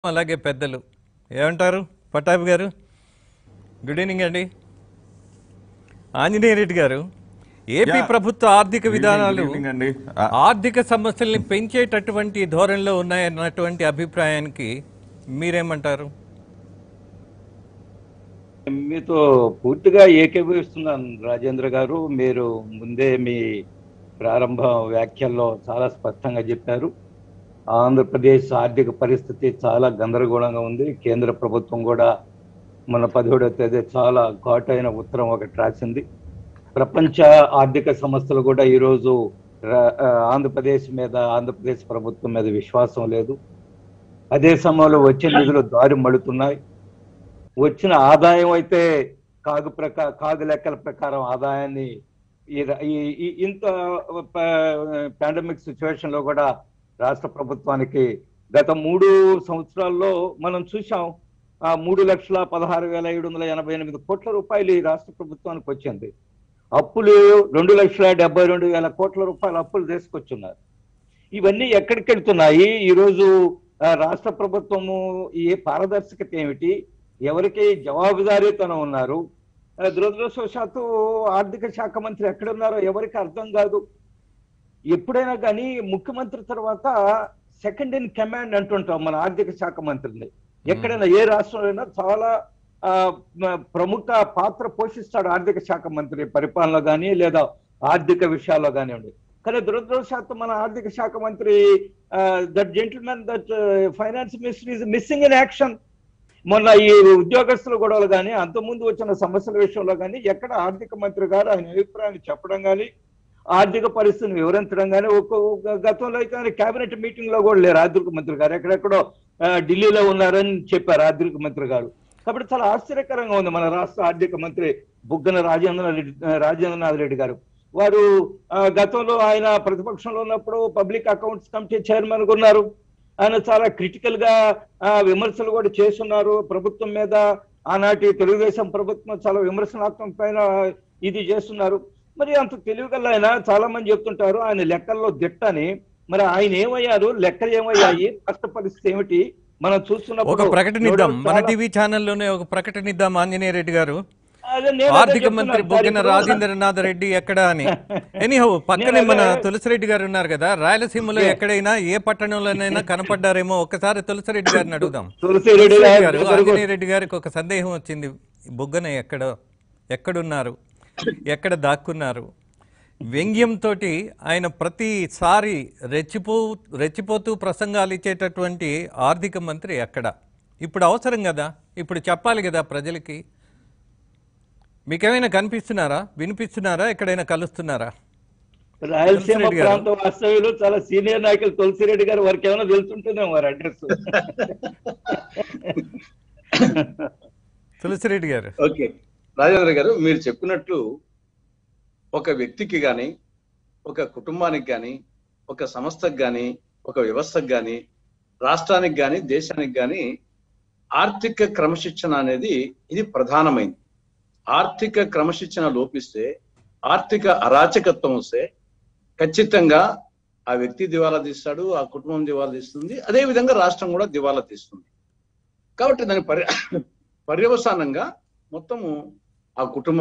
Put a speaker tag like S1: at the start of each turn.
S1: అలాగే పెద్దలు ఏమంటారు పట్టాభి గారు గుడ్ ఈవినింగ్ అండి ఆంజనేయ రెడ్డి గారు ఏపీ
S2: Yeah.
S1: ప్రభుత్వ ఆర్థిక
S2: Good evening,
S1: విధానాలు
S2: good evening అండి. ఆ,
S1: ఆర్థిక సమస్యల్ని పెంచేటటువంటి ధోరణిలో ఉన్నాయన్నటువంటి అభిప్రాయానికి మీరేమంటారు
S3: మీతో పూర్తిగా ఏకీభవిస్తున్నాను రాజేంద్ర గారు మీరు ముందే మీ ప్రారంభ వ్యాఖ్యల్లో చాలా స్పష్టంగా చెప్పారు ఆంధ్రప్రదేశ్ ఆర్థిక పరిస్థితి చాలా గందరగోళంగా ఉంది కేంద్ర ప్రభుత్వం కూడా మన పదిహేడవ తేదీ చాలా ఘాటైన ఉత్తరం ఒకటి రాసింది ప్రపంచ ఆర్థిక సంస్థలు కూడా ఈరోజు రా- ఆ, ఆంధ్రప్రదేశ్ మీద ఆంధ్రప్రదేశ్ ప్రభుత్వం మీద విశ్వాసం లేదు అదే సమయంలో వచ్చే నిధులు దారి మడుతున్నాయి వచ్చిన ఆదాయం అయితే కాగు ప్రకా కాగు లెక్కల ప్రకారం ఆదాయాన్ని ఈ ర- ఈ- ఈ- ఇంత పాండమిక్ సిచ్యువేషన్ లో కూడా రాష్ట్ర ప్రభుత్వానికి గత మూడు సంవత్సరాల్లో మనం చూసాం ఆ మూడు లక్షల పదహారు వేల ఏడు వందల ఎనభై ఎనిమిది కోట్ల రూపాయలు ఈ రాష్ట్ర ప్రభుత్వానికి వచ్చింది అప్పులు రెండు లక్షల డెబ్బై రెండు వేల కోట్ల రూపాయల అప్పులు తీసుకొచ్చున్నారు ఇవన్నీ ఎక్కడికి వెళ్తున్నాయి ఈరోజు ఆ, రాష్ట్ర ప్రభుత్వము ఏ పారదర్శకత ఏమిటి ఎవరికి జవాబుదారీతనం ఉన్నారు ఆ, దురదృష్టవశాత్తు ఆర్థిక శాఖ మంత్రి ఎక్కడున్నారో ఎవరికి అర్థం కాదు ఎప్పుడైనా కానీ ముఖ్యమంత్రి తర్వాత సెకండ్ ఇన్ కమాండ్ అంటుంటాం మన ఆర్థిక శాఖ మంత్రిని ఎక్కడైనా ఏ రాష్ట్రంలో చాలా ఆ, మ- ప్రముఖ పాత్ర పోషిస్తాడు ఆర్థిక శాఖ మంత్రి పరిపాలన కానీ లేదా ఆర్థిక విషయాల్లో కానివ్వండి కానీ దురదృష్టవశాత్తు మన ఆర్థిక శాఖ మంత్రి that gentleman that finance minister is missing in action మొన్న ఈ ఉద్యోగస్తుల గొడవలు కానీ అంతకుముందు వచ్చిన సమస్యల విషయంలో కానీ ఎక్కడ ఆర్థిక మంత్రి గారు ఆయన అభిప్రాయాన్ని చెప్పడం కానీ ఆర్థిక పరిస్థితిని వివరించడం కానీ ఒక ఒక గతంలో అయితే ఆయన కేబినెట్ మీటింగ్ లో కూడా లేరు ఆర్థిక మంత్రి గారు ఎక్కడెక్కడో ఆ, ఢిల్లీలో ఉన్నారని చెప్పారు ఆర్థిక మంత్రి గారు కాబట్టి చాలా ఆశ్చర్యకరంగా ఉంది మన రాష్ట్ర ఆర్థిక మంత్రి బుగ్గన రాజేంద్ర రెడ్డి రాజేంద్రనాథ్ రెడ్డి గారు వారు ఆ, గతంలో ఆయన ప్రతిపక్షంలో ఉన్నప్పుడు పబ్లిక్ అకౌంట్స్ కమిటీ చైర్మన్ గా ఉన్నారు ఆయన చాలా క్రిటికల్ గా ఆ, విమర్శలు కూడా చేస్తున్నారు ప్రభుత్వం మీద ఆనాటి తెలుగుదేశం ప్రభుత్వం చాలా విమర్శనాత్మక పైన ఇది చేస్తున్నారు మరి అంత తెలివిగల ఆయన చాలా మంది చెప్తుంటారు ఆయన లెక్కల్లో దిట్టని మరి ఆయన ఏమయ్యారు లెక్కలు ఏమయ్యాయి రాష్ట్ర పరిస్థితి ఏమిటి మనం చూస్తున్నప్పుడు
S1: ఒక ప్రకటన ఇద్దాం మన
S3: చాలా-
S1: టీవీ ఛానల్లోనే ఒక ప్రకటన ఇద్దాం ఆంజనేయ రెడ్డి గారు
S3: అదే నేను అదే
S1: ఆర్థిక
S3: చెప్తున్నాను.
S1: మంత్రి
S3: సార్,
S1: బొగ్గన
S3: ఇప్పుడు
S1: రాజేంద్రనాథ్ రెడ్డి ఎక్కడ అని ఎనీహో పక్కనే
S3: నేను
S1: మన
S3: అదే-
S1: తులసిరెడ్డి గారు ఉన్నారు కదా రాయలసీమలో ఎక్కడైనా ఏ పట్టణంలోనైనా కనపడ్డారేమో ఒకసారి తులసిరెడ్డి గారిని అడుగుదాం
S3: తులసి రెడ్డి
S1: తులసిరెడ్డి
S3: గారు
S1: గారు ఆంజనేయ రెడ్డి గారికి ఒక సందేహం వచ్చింది బొగ్గన ఎక్కడ ఎక్కడున్నారు ఎక్కడ దాక్కున్నారు వ్యంగ్యంతో ఆయన ప్రతిసారి రెచ్చిపో రెచ్చిపోతూ ప్రసంగాలు ఇచ్చేటటువంటి ఆర్థిక మంత్రి ఎక్కడ ఇప్పుడు అవసరం కదా ఇప్పుడు చెప్పాలి కదా ప్రజలకి మీకేమైనా కనిపిస్తున్నారా వినిపిస్తున్నారా ఎక్కడైనా కలుస్తున్నారా
S3: రాయలసీమ
S1: తులసిరెడ్డి గారు.
S3: ప్రాంత వాస్తవ్యులు చాలా సీనియర్ నాయకులు తులసిరెడ్డి గారు వారికి ఏమైనా తెలుసుంటుందేమో వారి అడ్రస్
S1: తులసిరెడ్డి గారు
S4: ఓకే రాజేంద్ర గారు మీరు చెప్పినట్లు ఒక వ్యక్తికి గాని ఒక కుటుంబానికి గాని ఒక సంస్థకు గాని ఒక వ్యవస్థకు గాని రాష్ట్రానికి గాని దేశానికి గాని ఆర్థిక క్రమశిక్షణ అనేది ఇది ప్రధానమైంది ఆర్థిక క్రమశిక్షణ లోపిస్తే ఆర్థిక అరాచకత్వం వస్తే ఖచ్చితంగా ఆ వ్యక్తి దివాలా తీస్తాడు ఆ కుటుంబం దివాలా తీస్తుంది అదే విధంగా రాష్ట్రం కూడా దివాలా తీస్తుంది కాబట్టి దాని పర్య పర్యవసానంగా మొత్తము ఆ కుటుంబం